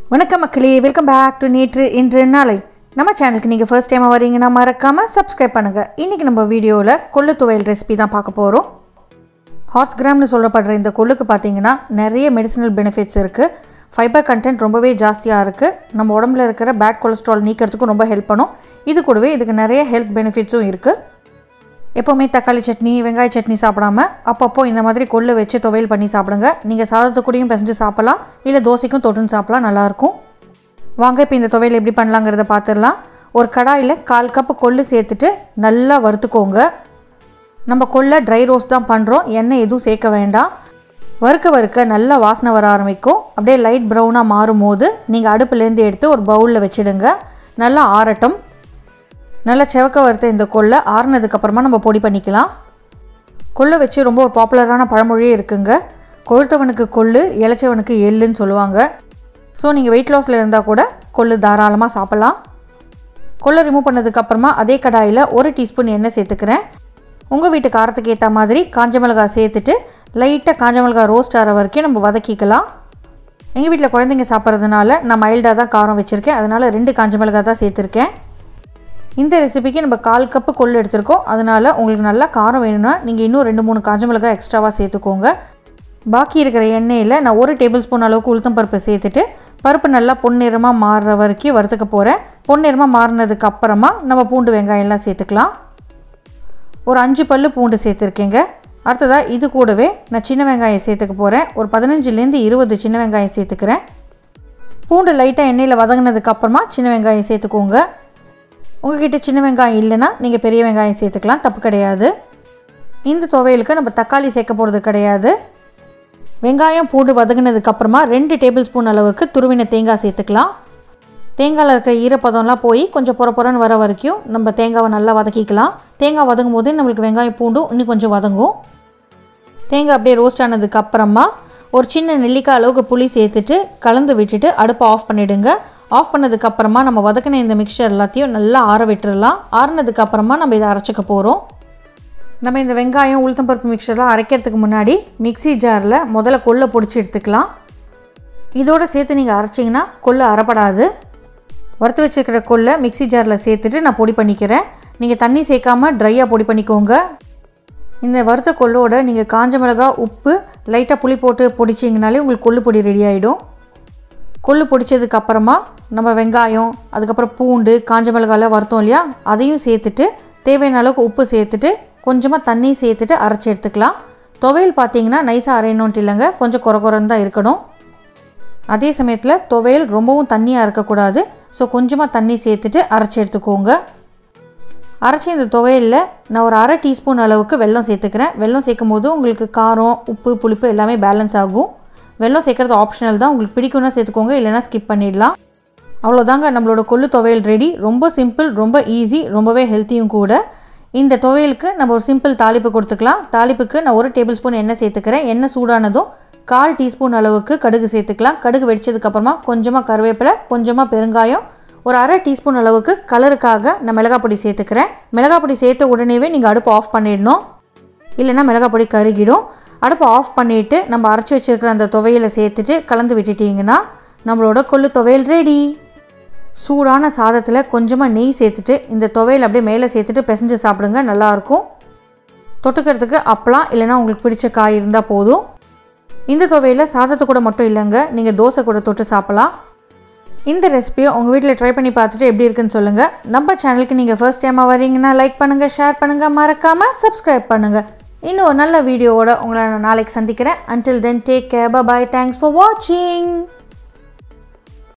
வணக்கம் மக்களே welcome back to நேற்று இன்று நாளை நம்ம சேனலுக்கு நீங்கள் ஃபர்ஸ்ட் டைமாக வரீங்கன்னா மறக்காமல் சப்ஸ்கிரைப் பண்ணுங்கள் இன்றைக்கி நம்ம வீடியோவில் கொள்ளு துவையல் ரெசிபி தான் பார்க்க போகிறோம் ஹார்ஸ் கிராம்னு சொல்லப்படுற இந்த கொள்ளுக்கு பார்த்தீங்கன்னா நிறைய மெடிசினல் பெனிஃபிட்ஸ் இருக்குது ஃபைபர் கண்டென்ட் ரொம்பவே ஜாஸ்தியாக இருக்குது நம்ம உடம்புல இருக்கிற பேட் கொலஸ்ட்ரால் நீக்கிறதுக்கும் ரொம்ப ஹெல்ப் பண்ணும் இது கூடவே இதுக்கு நிறைய ஹெல்த் பெனிஃபிட்ஸும் இருக்குது எப்போவுமே தக்காளி சட்னி வெங்காய சட்னி சாப்பிடாம அப்பப்போ இந்த மாதிரி கொள்ளு வச்சு துவையல் பண்ணி சாப்பிடுங்க நீங்கள் சாதத்து கூடயும் பிசைஞ்சு சாப்பிடலாம் இல்லை தோசைக்கும் தொட்டுன்னு சாப்பிடலாம் நல்லாயிருக்கும் வாங்க இப்போ இந்த துவையல் எப்படி பண்ணலாங்கிறத பார்த்துடலாம் ஒரு கடாயில் கால் கப்பு கொள்ளு சேர்த்துட்டு நல்லா வறுத்துக்கோங்க நம்ம கொள்ளை ட்ரை ரோஸ்ட் தான் பண்ணுறோம் எண்ணெய் எதுவும் சேர்க்க வேண்டாம் வறுக்க வறுக்க நல்லா வாசனை வர ஆரம்பிக்கும் அப்படியே லைட் ப்ரௌனாக மாறும் போது நீங்கள் அடுப்புலேருந்து எடுத்து ஒரு பவுலில் வச்சுடுங்க நல்லா ஆறட்டும் நல்லா செவக்க வறுத்த இந்த கொள்ளை ஆறுனதுக்கப்புறமா நம்ம பொடி பண்ணிக்கலாம் கொள்ளை வச்சு ரொம்ப ஒரு பாப்புலரான பழமொழியே இருக்குங்க கொழுத்தவனுக்கு கொள்ளு இளைச்சவனுக்கு எள்ளுன்னு சொல்லுவாங்க ஸோ நீங்கள் வெயிட் லாஸில் இருந்தால் கூட கொள்ளு தாராளமாக சாப்பிட்லாம் கொள்ளை ரிமூவ் பண்ணதுக்கப்புறமா அதே கடாயில் ஒரு டீஸ்பூன் எண்ணெய் சேர்த்துக்கிறேன் உங்கள் வீட்டு காரத்துக்கு ஏற்ற மாதிரி காஞ்ச மிளகாய் சேர்த்துட்டு லைட்டாக காஞ்ச மிளகாய் ரோஸ்ட் ஆகிற வரைக்கும் நம்ம வதக்கிக்கலாம் எங்கள் வீட்டில் குழந்தைங்க சாப்பிட்றதுனால நான் மைல்டாக தான் காரம் வச்சுருக்கேன் அதனால் ரெண்டு காஞ்ச மிளகாய் தான் சேர்த்துருக்கேன் இந்த ரெசிபிக்கு நம்ம கால் கப்பு கொள்ளு எடுத்திருக்கோம் அதனால் உங்களுக்கு நல்லா காரம் வேணும்னா நீங்கள் இன்னும் ரெண்டு மூணு காஞ்ச மிளகாய் எக்ஸ்ட்ராவாக சேர்த்துக்கோங்க பாக்கி இருக்கிற எண்ணெயில் நான் ஒரு டேபிள் ஸ்பூன் அளவுக்கு உளுத்தம் பருப்பு சேர்த்துட்டு பருப்பு நல்லா பொன்னிறமாக மாறுற வரைக்கும் வறுத்துக்க போகிறேன் பொன்னிறமாக மாறினதுக்கு அப்புறமா நம்ம பூண்டு வெங்காயம்லாம் சேர்த்துக்கலாம் ஒரு அஞ்சு பல்லு பூண்டு சேர்த்துருக்கேங்க அடுத்ததாக இது கூடவே நான் சின்ன வெங்காயம் சேர்த்துக்க போகிறேன் ஒரு பதினஞ்சுலேருந்து இருபது சின்ன வெங்காயம் சேர்த்துக்கிறேன் பூண்டு லைட்டாக எண்ணெயில் வதங்கினதுக்கப்புறமா சின்ன வெங்காயம் சேர்த்துக்கோங்க உங்ககிட்ட சின்ன வெங்காயம் இல்லைன்னா நீங்கள் பெரிய வெங்காயம் சேர்த்துக்கலாம் தப்பு கிடையாது இந்த துவையலுக்கு நம்ம தக்காளி சேர்க்க போகிறது கிடையாது வெங்காயம் பூண்டு வதங்கினதுக்கப்புறமா ரெண்டு டேபிள் ஸ்பூன் அளவுக்கு துருவின தேங்காய் சேர்த்துக்கலாம் தேங்காயில் இருக்க ஈரப்பதம்லாம் போய் கொஞ்சம் பொற பொறன்னு வர வரைக்கும் நம்ம தேங்காவை நல்லா வதக்கிக்கலாம் தேங்காய் வதங்கும் போதே நம்மளுக்கு வெங்காயம் பூண்டும் இன்னும் கொஞ்சம் வதங்கும் தேங்காய் அப்படியே ரோஸ்ட் ஆனதுக்கப்புறமா ஒரு சின்ன நெல்லிக்காய் அளவுக்கு புளி சேர்த்துட்டு கலந்து விட்டுட்டு அடுப்பை ஆஃப் பண்ணிவிடுங்க ஆஃப் பண்ணதுக்கப்புறமா நம்ம வதக்கின இந்த மிக்சர் எல்லாத்தையும் நல்லா ஆற விட்டுறலாம் ஆறுனதுக்கப்புறமா நம்ம இதை அரைச்சிக்க போகிறோம் நம்ம இந்த வெங்காயம் உளுத்தம்பருப்பு மிக்சர்லாம் அரைக்கிறதுக்கு முன்னாடி மிக்சி ஜாரில் முதல்ல கொள்ளை பொடிச்சு எடுத்துக்கலாம் இதோடு சேர்த்து நீங்கள் அரைச்சிங்கன்னா கொள்ளு அரைப்படாது வறுத்து வச்சுருக்கிற கொள்ளை மிக்சி ஜாரில் சேர்த்துட்டு நான் பொடி பண்ணிக்கிறேன் நீங்கள் தண்ணி சேர்க்காம ட்ரையாக பொடி பண்ணிக்கோங்க இந்த வறுத்த கொள்ளோட நீங்கள் காஞ்ச மிளகா உப்பு லைட்டாக புளி போட்டு பொடிச்சிங்கனாலே உங்களுக்கு கொள்ளு பொடி ரெடி ஆகிடும் கொள்ளு பொடிச்சதுக்கு அப்புறமா நம்ம வெங்காயம் அதுக்கப்புறம் பூண்டு காஞ்ச மிளகாலாம் வறுத்தோம் இல்லையா அதையும் சேர்த்துட்டு தேவையான அளவுக்கு உப்பு சேர்த்துட்டு கொஞ்சமாக தண்ணி சேர்த்துட்டு அரைச்சி எடுத்துக்கலாம் துவையல் பார்த்தீங்கன்னா நைஸாக அரையணுன்ட்டு இல்லைங்க கொஞ்சம் குறை குறைன்னு தான் இருக்கணும் அதே சமயத்தில் துவையல் ரொம்பவும் தண்ணியாக இருக்கக்கூடாது ஸோ கொஞ்சமாக தண்ணி சேர்த்துட்டு அரைச்சி எடுத்துக்கோங்க அரைச்சி இந்த துவையலில் நான் ஒரு அரை டீஸ்பூன் அளவுக்கு வெல்லம் சேர்த்துக்கிறேன் வெல்லம் சேர்க்கும் போது உங்களுக்கு காரம் உப்பு புளிப்பு எல்லாமே பேலன்ஸ் ஆகும் வெல்லம் சேர்க்குறது ஆப்ஷனல் தான் உங்களுக்கு பிடிக்கும்னா சேர்த்துக்கோங்க இல்லைனா ஸ்கிப் பண்ணிடலாம் அவ்வளோதாங்க நம்மளோட கொள்ளு துவையல் ரெடி ரொம்ப சிம்பிள் ரொம்ப ஈஸி ரொம்பவே ஹெல்த்தியும் கூட இந்த துவையலுக்கு நம்ம ஒரு சிம்பிள் தாளிப்பு கொடுத்துக்கலாம் தாளிப்புக்கு நான் ஒரு டேபிள் ஸ்பூன் எண்ணெய் சேர்த்துக்கிறேன் எண்ணெய் சூடானதும் கால் டீஸ்பூன் அளவுக்கு கடுகு சேர்த்துக்கலாம் கடுகு வெடிச்சதுக்கப்புறமா கொஞ்சமாக கருவேப்பிலை கொஞ்சமாக பெருங்காயம் ஒரு அரை டீஸ்பூன் அளவுக்கு கலருக்காக நான் மிளகாய் பொடி சேர்த்துக்கிறேன் மிளகாய் பொடி சேர்த்த உடனேவே நீங்கள் அடுப்பு ஆஃப் பண்ணிடணும் இல்லைன்னா மிளகாய் பொடி கருகிடும் அடுப்பை ஆஃப் பண்ணிவிட்டு நம்ம அரைச்சி வச்சுருக்கிற அந்த துவையலை சேர்த்துட்டு கலந்து விட்டுட்டிங்கன்னா நம்மளோட கொள்ளு துவையல் ரெடி சூடான சாதத்தில் கொஞ்சமாக நெய் சேர்த்துட்டு இந்த துவையல் அப்படியே மேலே சேர்த்துட்டு பிசைஞ்சு சாப்பிடுங்க நல்லாயிருக்கும் தொட்டுக்கிறதுக்கு அப்பளம் இல்லைனா உங்களுக்கு பிடிச்ச காய் இருந்தால் போதும் இந்த துவையில் சாதத்து கூட மட்டும் இல்லைங்க நீங்கள் தோசை கூட தொட்டு சாப்பிட்லாம் இந்த ரெசிபியை உங்கள் வீட்டில் ட்ரை பண்ணி பார்த்துட்டு எப்படி இருக்குன்னு சொல்லுங்கள் நம்ம சேனலுக்கு நீங்கள் ஃபர்ஸ்ட் டைமாக வரீங்கன்னா லைக் பண்ணுங்கள் ஷேர் பண்ணுங்கள் மறக்காமல் சப்ஸ்கிரைப் பண்ணுங்கள் இன்னும் ஒரு நல்ல வீடியோவோட உங்களை நான் நாளைக்கு சந்திக்கிறேன் until then take care bye thanks for வாட்சிங்